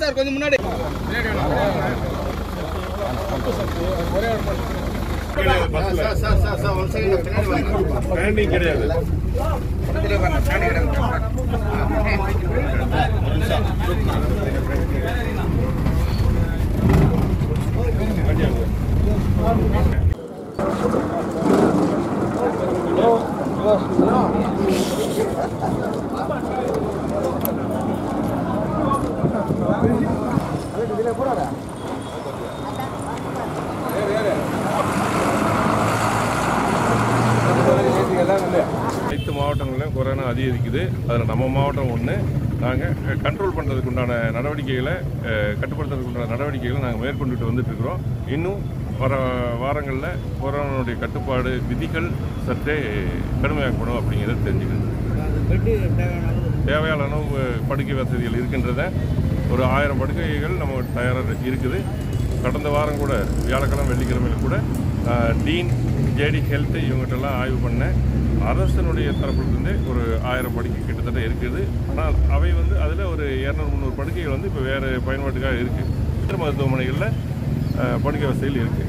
sir கொஞ்சம் முன்னாடி sir sir sir sir ஒரு செகண்ட் பின்னாடி வாங்க ஸ்டாண்டிங் கிடையாது பக்கத்துல வாங்க பின்னாடி கிடங்க அனைத்து மாவட்டங்களிலும் கொரோனா அதிகரிக்குது அதில் நம்ம மாவட்டம் ஒன்று நாங்கள் கண்ட்ரோல் பண்ணுறதுக்கு உண்டான நடவடிக்கைகளை அஹ், கட்டுப்படுத்துறதுக்கு உண்டான நடவடிக்கைகளை நாங்கள் மேற்கொண்டுட்டு வந்துட்டு இருக்கிறோம் இன்னும் வர வாரங்களில் கொரோனாவுடைய கட்டுப்பாடு விதிகள் சற்றே கடுமையாக்கப்படும் அப்படிங்கிறத தெரிஞ்சுக்கணும் தேவையான அளவு படுக்கை வசதிகள் இருக்கின்றத ஒரு ஆயிரம் படுக்கைகள் நம்ம தயாராக இருக்குது கடந்த வாரம் கூட வியாழக்கிழமை வெள்ளிக்கிழமையில கூட ஆஹ், டீன் ஜேடி ஹெல்த் இவங்ககிட்டலாம் ஆய்வு பண்ணேன் அரசனுடைய தரப்புலேருந்தே ஒரு ஆயிரம் படுக்கை கிட்டத்தட்ட இருக்குது ஆனால் அவை வந்து அதில் ஒரு இரநூறு முந்நூறு படுக்கைகள் வந்து இப்போ வேறு பயன்பாட்டுக்காக இருக்குது மருத்துவமனைகளில் ஆஹ், படுக்கை வசதிகள் இருக்குது